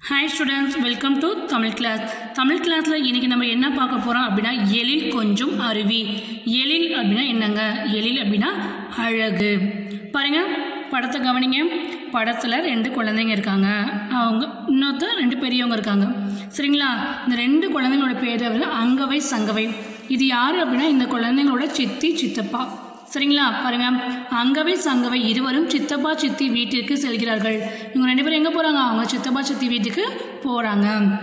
hi students welcome to Tamil class Tamil கிளாஸில் இன்றைக்கி நம்ம என்ன பார்க்க போகிறோம் அப்படின்னா எழில் கொஞ்சம் அருவி எழில் அப்படின்னா என்னங்க எழில் அப்படின்னா அழகு பாருங்க படத்தை கவனிங்க படத்தில் ரெண்டு குழந்தைங்க இருக்காங்க அவங்க இன்னொருத்தர் ரெண்டு பெரியவங்க இருக்காங்க சரிங்களா இந்த ரெண்டு குழந்தைங்களோட பேர் வந்து அங்கவை சங்கவை இது யார் அப்படின்னா இந்த குழந்தைங்களோட சித்தி சித்தப்பா சரிங்களா பாருங்க அங்கவை சங்கவை இருவரும் சித்தப்பா சித்தி வீட்டிற்கு செல்கிறார்கள் இவங்க ரெண்டு பேரும் எங்கே போகிறாங்க அவங்க சித்தப்பா சித்தி வீட்டுக்கு போகிறாங்க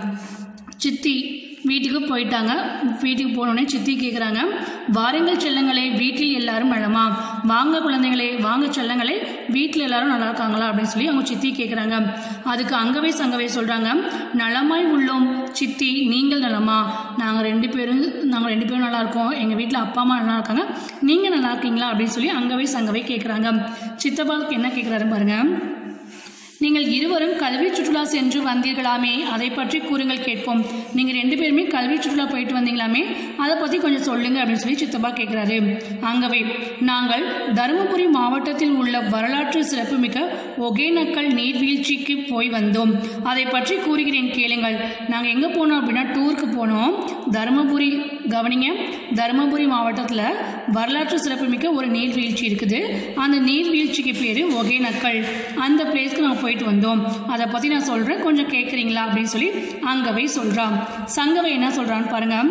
சித்தி வீட்டுக்கு போயிட்டாங்க வீட்டுக்கு போனோடனே சித்தி கேட்குறாங்க வாருங்கள் செல்லங்களே வீட்டில் எல்லாரும் நலமா வாங்க குழந்தைங்களே வாங்க செல்லங்களே வீட்டில் எல்லாரும் நல்லா இருக்காங்களா அப்படின்னு சொல்லி அவங்க சித்தி கேட்குறாங்க அதுக்கு அங்கவே சங்கவே சொல்கிறாங்க நலமாய் உள்ளோம் சித்தி நீங்கள் நலமா நாங்கள் ரெண்டு பேரும் நாங்கள் ரெண்டு பேரும் நல்லா இருக்கோம் எங்கள் வீட்டில் அப்பா அம்மா நல்லா இருக்காங்க நீங்கள் நல்லா இருக்கீங்களா அப்படின்னு சொல்லி அங்கவே சங்கவே கேட்குறாங்க சித்தப்பாவுக்கு என்ன கேட்குறாரு பாருங்கள் நீங்கள் இருவரும் கல்வி சுற்றுலா சென்று வந்தீர்களாமே அதை பற்றி கூறுங்கள் கேட்போம் நீங்கள் ரெண்டு பேருமே கல்வி சுற்றுலா போயிட்டு வந்தீங்களாமே அதை பற்றி கொஞ்சம் சொல்லுங்க அப்படின்னு சொல்லி சித்தப்பா கேட்குறாரு அங்கவை நாங்கள் தருமபுரி மாவட்டத்தில் உள்ள வரலாற்று சிறப்புமிக்க ஒகேனக்கல் நீர்வீழ்ச்சிக்கு போய் வந்தோம் அதை பற்றி கூறுகிறேன் கேளுங்கள் நாங்கள் எங்கே போனோம் அப்படின்னா டூருக்கு போனோம் தருமபுரி கவனிங்க தருமபுரி மாவட்டத்தில் வரலாற்று சிறப்புமிக்க ஒரு நீர்வீழ்ச்சி இருக்குது அந்த நீர்வீழ்ச்சிக்கு பேர் ஒகேனக்கல் அந்த பிளேஸ்க்கு நாங்கள் போயிட்டு வந்தோம் அதை பற்றி நான் சொல்கிறேன் கொஞ்சம் கேட்குறீங்களா அப்படின்னு சொல்லி அங்கவை சொல்கிறான் சங்கவை என்ன சொல்கிறான்னு பாருங்கள்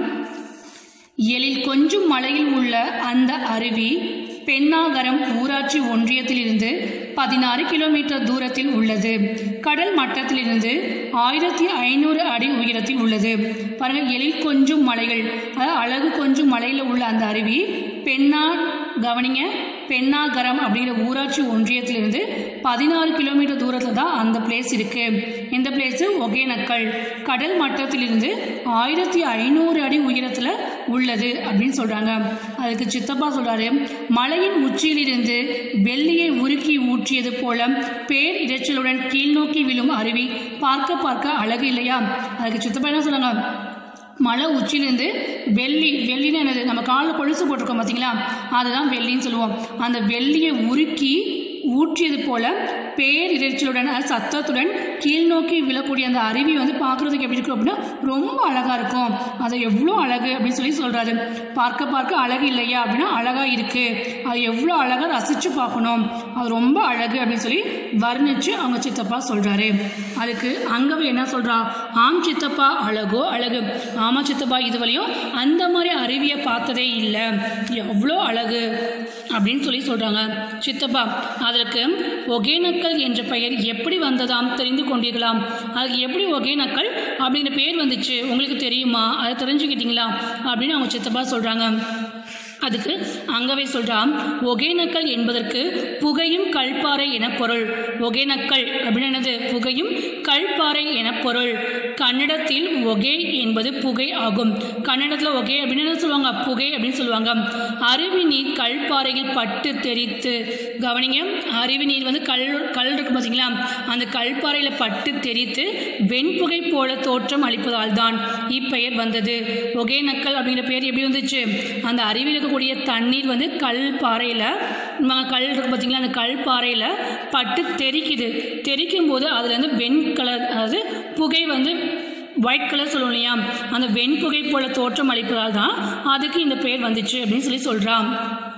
எழில் கொஞ்சம் மலையில் உள்ள அந்த அருவி பெண்ணாகரம் ஊராட்சி ஒன்றியத்திலிருந்து பதினாறு கிலோமீட்டர் தூரத்தில் உள்ளது கடல் மட்டத்திலிருந்து ஆயிரத்தி ஐநூறு அடி உயரத்தில் உள்ளது பாருங்க எழில் கொஞ்சம் மலைகள் அதாவது அழகு கொஞ்சம் மலையில் உள்ள அந்த அருவி பெண்ணா கவனிங்க பெண்ணாகரம் அப்படிங்கிற ஊராட்சி ஒன்றியத்திலிருந்து பதினாறு கிலோமீட்டர் தூரத்தில் தான் அந்த பிளேஸ் இருக்குது இந்த பிளேஸு ஒகேனக்கல் கடல் மட்டத்திலிருந்து ஆயிரத்தி ஐநூறு அடி உயரத்தில் உள்ளது அப்படின்னு சொல்கிறாங்க அதுக்கு சித்தப்பா சொல்கிறாரு மலையின் உச்சியிலிருந்து வெள்ளியை உருக்கி ஊற்றியது போல பேர் இரைச்சலுடன் கீழ்நோக்கி விழும் அருவி பார்க்க பார்க்க அழகு இல்லையா அதுக்கு சித்தப்பா என்ன சொல்கிறாங்க மலை உச்சிலேருந்து வெள்ளி வெள்ளின்னு என்னது நம்ம காலில் கொலுசு போட்டிருக்கோம் பார்த்தீங்களா அதுதான் வெள்ளின்னு சொல்லுவோம் அந்த வெள்ளியை உருக்கி ஊற்றியது போல பேர் இறைச்சலுடன் சத்தத்துடன் கீழ் நோக்கி விழக்கூடிய அந்த அருவி வந்து பார்க்குறதுக்கு எப்படி இருக்கும் அப்படின்னா ரொம்ப அழகாக இருக்கும் அது எவ்வளோ அழகு அப்படின்னு சொல்லி சொல்கிறாரு பார்க்க பார்க்க அழகு இல்லையா அப்படின்னா அழகாக இருக்குது அது எவ்வளோ அழகாக ரசித்து பார்க்கணும் அது ரொம்ப அழகு அப்படின்னு சொல்லி வர்ணித்து அவங்க சித்தப்பா சொல்கிறாரு அதுக்கு அங்கவே என்ன சொல்கிறா ஆம் சித்தப்பா அழகோ அழகு ஆமா சித்தப்பா இதுவரையும் அந்த மாதிரி அருவியை பார்த்ததே இல்லை எவ்வளோ அழகு அப்படின்னு சொல்லி சொல்கிறாங்க சித்தப்பா அதற்கு ஒகேனக்கல் என்ற பெயர் எப்படி வந்ததாம் தெரிந்து கொண்டீர்களாம் அதுக்கு எப்படி ஒகேனக்கல் அப்படிங்கிற பேர் வந்துச்சு உங்களுக்கு தெரியுமா அதை தெரிஞ்சுக்கிட்டீங்களா அப்படின்னு அவங்க சித்தப்பா சொல்கிறாங்க அதுக்கு அங்கவே சொல்கிறான் ஒகேனக்கல் என்பதற்கு புகையும் கல்பாறை என பொருள் ஒகேனக்கல் அப்படின்னு என்னது புகையும் கல்பாறை என பொருள் கன்னடத்தில் ஒகே என்பது புகை ஆகும் கன்னடத்தில் ஒகே அப்படின்னு என்ன சொல்லுவாங்க புகை அப்படின்னு சொல்லுவாங்க அருவி நீர் கல்பாறையில் பட்டு தெரித்து கவனிங்க அருவி நீர் வந்து கல் கல் இருக்கு பார்த்தீங்களா அந்த கல்பாறையில் பட்டு தெரித்து வெண்புகை போல தோற்றம் அளிப்பதால் தான் இப்பெயர் வந்தது ஒகேனக்கல் அப்படிங்கிற பேர் எப்படி வந்துச்சு அந்த அருவியில் இருக்கக்கூடிய தண்ணீர் வந்து கல் பாறையில் கல் இருக்கு பார்த்தீங்களா அந்த கல் பாறையில் பட்டு தெரிக்குது தெரிக்கும் போது அதுலேருந்து வெண் கலர் அதாவது புகை வந்து ஒயிட் கலர் சொல்லுவோம் இல்லையா அந்த வெண்புகை போல தோற்றம் அளிப்பதால் தான் அதுக்கு இந்த பெயர் வந்துச்சு அப்படின்னு சொல்லி சொல்கிறான்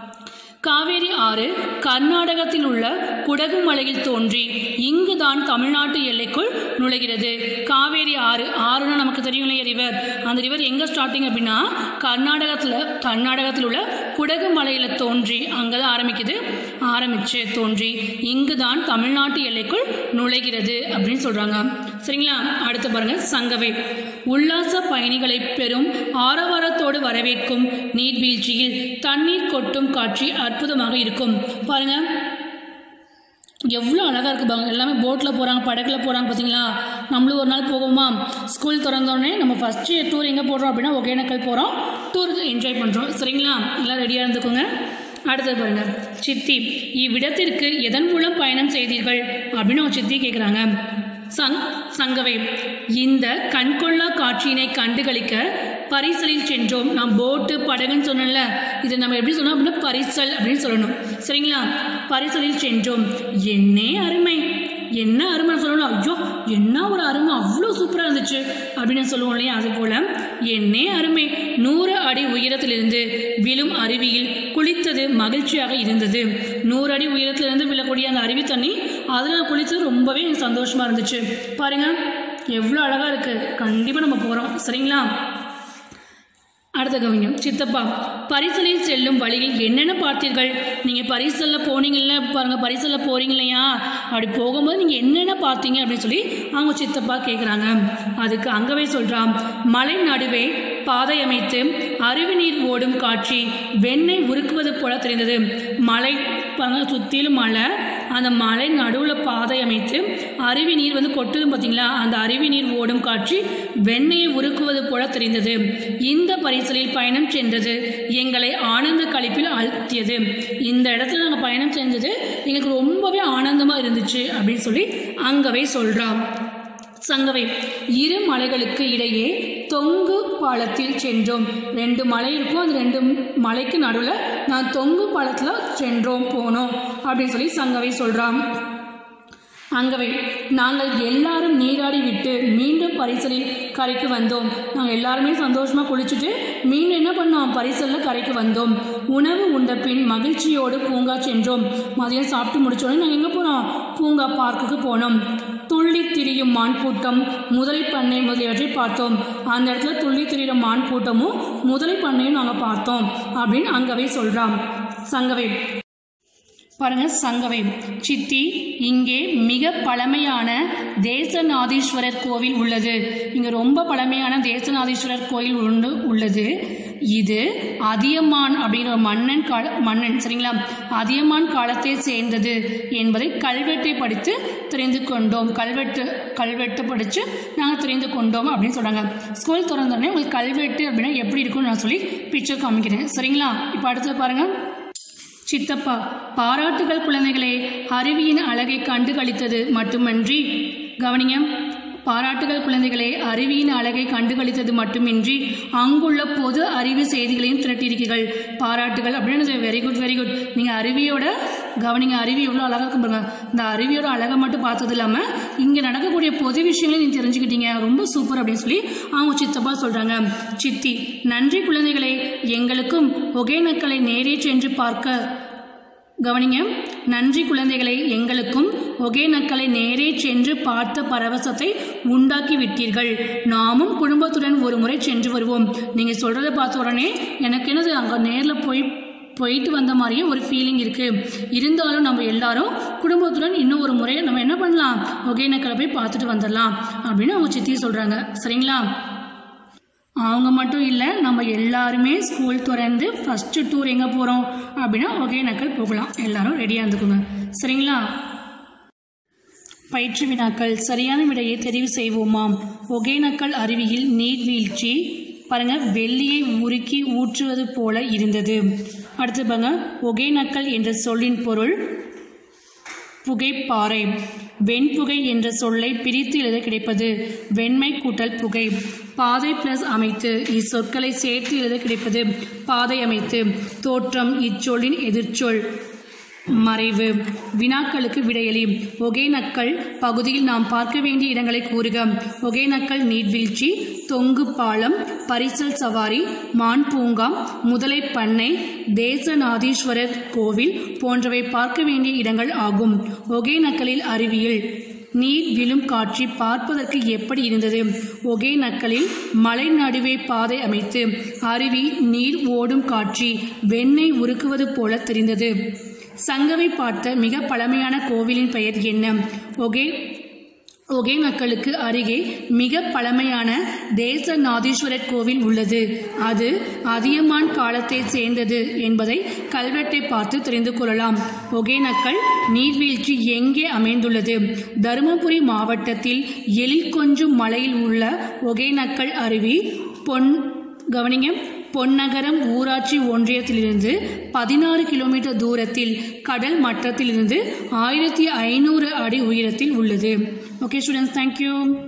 காவேரி ஆறு கர்நாடகத்தில் உள்ள குடகு மலையில் தோன்றி இங்கு தான் தமிழ்நாட்டு எல்லைக்குள் நுழைகிறது காவேரி ஆறு ஆறுனா நமக்கு தெரியும் இல்லையா ரிவர் அந்த ரிவர் எங்கே ஸ்டார்டிங் அப்படின்னா கர்நாடகத்தில் கர்நாடகத்தில் உள்ள குடகு மலையில் தோன்றி அங்கே தான் ஆரம்பிக்குது ஆரம்பிச்சு தோன்றி இங்கு தான் தமிழ்நாட்டு எல்லைக்குள் நுழைகிறது அப்படின்னு சொல்கிறாங்க சரிங்களா அடுத்து பாருங்கள் சங்கவை உல்லாச பயணிகளை பெரும் ஆரவாரத்தோடு வரவேற்கும் நீர்வீழ்ச்சியில் தண்ணீர் கொட்டும் காட்சி அற்புதமாக இருக்கும் பாருங்க எவ்வளோ அழகாக இருக்குது பாருங்க எல்லாமே போட்டில் போகிறாங்க படகுல போகிறாங்க பார்த்தீங்களா நம்மளும் ஒரு நாள் போவோமா ஸ்கூல் திறந்தோடனே நம்ம ஃபஸ்ட்டு டூர் எங்கே போடுறோம் அப்படின்னா ஒகேனக்கல் போகிறோம் டூருக்கு என்ஜாய் பண்ணுறோம் சரிங்களா எல்லாம் ரெடியாக இருந்துக்கோங்க அடுத்தது பாருங்க சித்தி இவ்விடத்திற்கு எதன் மூலம் பயணம் செய்தீர்கள் அப்படின்னு அவங்க சித்தி கேட்குறாங்க சங் சங்கவை இந்த கண்கொள்ளா காட்சியினை கண்டுகளிக்க பரிசலில் சென்றோம் நான் போட்டு படகுன்னு சொன்னேன்ல இது நம்ம எப்படி சொல்லணும் அப்படின்னா பரிசல் அப்படின்னு சொல்லணும் சரிங்களா பரிசலில் சென்றோம் என்னே அருமை என்ன அருமை சொல்லணும் ஐயோ என்ன ஒரு அருமை அவ்வளோ சூப்பராக இருந்துச்சு அப்படின்னு சொல்லுவோம் இல்லையா அது போல் என்னே அருமை நூறு அடி உயரத்திலிருந்து விழும் அருவியில் குளித்தது மகிழ்ச்சியாக இருந்தது நூறு அடி உயரத்திலிருந்து விழக்கூடிய அந்த அருவி தண்ணி அதில் குளித்தது ரொம்பவே எனக்கு சந்தோஷமாக இருந்துச்சு பாருங்க எவ்வளோ அழகாக இருக்குது கண்டிப்பாக நம்ம போகிறோம் சரிங்களா அடுத்த கவிஞம் சித்தப்பா பரிசலில் செல்லும் வழியில் என்னென்ன பார்த்தீர்கள் நீங்கள் பரிசலில் போனீங்கல்ல பாருங்கள் பரிசலில் போகிறீங்க இல்லையா அப்படி போகும்போது நீங்கள் என்னென்ன பார்த்தீங்க அப்படின்னு சொல்லி அவங்க சித்தப்பா கேட்குறாங்க அதுக்கு அங்கவே சொல்கிறான் மலை நடுவே பாதை அமைத்து அருவி நீர் ஓடும் காட்சி வெண்ணெய் உருக்குவது போல தெரிந்தது மலை பாருங்க சுற்றிலும் மலை அந்த மலை நடுவில் பாதை அமைத்து அருவி நீர் வந்து கொட்டுது பார்த்தீங்களா அந்த அருவி நீர் ஓடும் காட்சி வெண்ணெயை உருக்குவது போல தெரிந்தது இந்த பரிசலில் பயணம் சென்றது எங்களை ஆனந்த கழிப்பில் அழுத்தியது இந்த இடத்துல நாங்கள் பயணம் செஞ்சது எங்களுக்கு ரொம்பவே ஆனந்தமாக இருந்துச்சு அப்படின்னு சொல்லி அங்கவே சொல்கிறான் சங்கவை இரு மலைகளுக்கு இடையே தொங்கு பாலத்தில் சென்றோம் ரெண்டு மலை இருக்கும் அந்த ரெண்டு மலைக்கு நடுவில் நான் தொங்கு பாலத்தில் சென்றோம் போனோம் அப்படின்னு சொல்லி சங்கவை சொல்கிறான் அங்கவை நாங்கள் எல்லாரும் நீராடி விட்டு மீண்டும் பரிசலில் கரைக்கு வந்தோம் நாங்கள் எல்லாருமே சந்தோஷமாக குளிச்சுட்டு மீண்டும் என்ன பண்ணோம் பரிசலில் கரைக்கு வந்தோம் உணவு உண்ட பின் மகிழ்ச்சியோடு பூங்கா சென்றோம் மதியம் சாப்பிட்டு முடிச்சோடனே நாங்கள் எங்கே போனோம் பூங்கா பார்க்குக்கு போனோம் துள்ளி திரியும் மான் கூட்டம் முதலை பண்ணை முதலியவற்றை பார்த்தோம் அந்த இடத்துல துள்ளி திரிகிற மான் கூட்டமும் முதலை பண்ணையும் நாங்கள் பார்த்தோம் அப்படின்னு அங்கவே சொல்கிறான் சங்கவே பாருங்க சங்கவை சித்தி இங்கே மிக பழமையான தேசநாதீஸ்வரர் கோவில் உள்ளது இங்கே ரொம்ப பழமையான தேசநாதீஸ்வரர் கோயில் உண்டு உள்ளது இது அதியமான் அப்படிங்கிற ஒரு மன்னன் கால மன்னன் சரிங்களா அதியமான் காலத்தை சேர்ந்தது என்பதை கல்வெட்டை படித்து தெரிந்து கொண்டோம் கல்வெட்டு கல்வெட்டு படித்து நாங்கள் தெரிந்து கொண்டோம் அப்படின்னு சொல்கிறாங்க ஸ்கூல் திறந்தோடனே உங்களுக்கு கல்வெட்டு அப்படின்னா எப்படி இருக்கும்னு நான் சொல்லி பிக்சர் காமிக்கிறேன் சரிங்களா இப்போ அடுத்தது பாருங்கள் சித்தப்பா பாராட்டுகள் குழந்தைகளே அருவியின் அழகை கண்டு களித்தது மட்டுமன்றி கவனிங்க பாராட்டுகள் குழந்தைகளே அருவியின் அழகை கண்டுகளித்தது மட்டுமின்றி அங்குள்ள பொது அறிவு செய்திகளையும் திரட்டியிருக்கீர்கள் பாராட்டுகள் அப்படின்னு வெரி குட் வெரி குட் நீங்கள் அருவியோட கவனிங்க அருவி எவ்வளோ அழகாக இருக்கும் பாருங்க இந்த அருவியோட அழகை மட்டும் பார்த்தது இல்லாமல் இங்கே நடக்கக்கூடிய பொது விஷயங்களையும் நீங்கள் தெரிஞ்சுக்கிட்டீங்க ரொம்ப சூப்பர் அப்படின்னு சொல்லி அவங்க சித்தப்பா சொல்கிறாங்க சித்தி நன்றி குழந்தைகளே எங்களுக்கும் ஒகேனக்கலை நேரே சென்று பார்க்க கவனிங்க நன்றி குழந்தைகளை எங்களுக்கும் ஒகேனக்கலை நேரே சென்று பார்த்த பரவசத்தை உண்டாக்கி விட்டீர்கள் நாமும் குடும்பத்துடன் ஒரு முறை சென்று வருவோம் நீங்கள் சொல்கிறத பார்த்த உடனே எனக்கு என்னது அங்கே நேரில் போய் போயிட்டு வந்த மாதிரியே ஒரு ஃபீலிங் இருக்குது இருந்தாலும் நம்ம எல்லாரும் குடும்பத்துடன் இன்னும் ஒரு முறை நம்ம என்ன பண்ணலாம் ஒகேனக்கலை போய் பார்த்துட்டு வந்துடலாம் அப்படின்னு அவங்க சித்தி சொல்கிறாங்க சரிங்களா அவங்க மட்டும் இல்லை நம்ம எல்லாருமே ஸ்கூல் திறந்து ஃபஸ்ட்டு டூர் எங்கே போகிறோம் அப்படின்னா ஒகேனக்கல் போகலாம் எல்லாரும் ரெடியாக இருந்துக்கோங்க சரிங்களா பயிற்சி வினாக்கள் சரியான விடையை தெரிவு செய்வோமாம் ஒகேனக்கல் அருவியில் நீர்வீழ்ச்சி பாருங்க வெள்ளியை உருக்கி ஊற்றுவது போல இருந்தது அடுத்து பாருங்க ஒகேனக்கல் என்ற சொல்லின் பொருள் புகைப்பாறை வெண்புகை என்ற சொல்லை பிரித்து எழுத கிடைப்பது வெண்மை கூட்டல் புகை பாதை பிளஸ் அமைத்து இச்சொற்களை சேர்த்து எழுத கிடைப்பது பாதை அமைத்து தோற்றம் இச்சொல்லின் எதிர்ச்சொல் மறைவு வினாக்களுக்கு விடையளி ஒகேனக்கல் பகுதியில் நாம் பார்க்க வேண்டிய இடங்களை கூறுக ஒகேனக்கல் நீர்வீழ்ச்சி தொங்கு பாலம் பரிசல் சவாரி மான் பூங்கா முதலை பண்ணை தேசநாதீஸ்வரர் கோவில் போன்றவை பார்க்க வேண்டிய இடங்கள் ஆகும் ஒகேனக்கலில் அறிவியல் நீர் விழும் காட்சி பார்ப்பதற்கு எப்படி இருந்தது ஒகேனக்கலில் மலை நடுவே பாதை அமைத்து அருவி நீர் ஓடும் காட்சி வெண்ணெய் உருக்குவது போல தெரிந்தது சங்கவை பார்த்த மிக பழமையான கோவிலின் பெயர் என்ன ஒகே ஒகேனக்கலுக்கு அருகே மிக பழமையான தேசநாதீஸ்வரர் கோவில் உள்ளது அது அதியமான் காலத்தை சேர்ந்தது என்பதை கல்வெட்டை பார்த்து தெரிந்து கொள்ளலாம் ஒகேனக்கல் நீர்வீழ்ச்சி எங்கே அமைந்துள்ளது தருமபுரி மாவட்டத்தில் எழில் கொஞ்சும் மலையில் உள்ள ஒகேனக்கல் அருவி பொன் கவனிங்க பொன்னகரம் ஊராட்சி ஒன்றியத்திலிருந்து பதினாறு கிலோமீட்டர் தூரத்தில் கடல் மட்டத்திலிருந்து ஆயிரத்தி ஐநூறு அடி உயரத்தில் உள்ளது ஓகே ஸ்டூடெண்ட்ஸ் தேங்க்யூ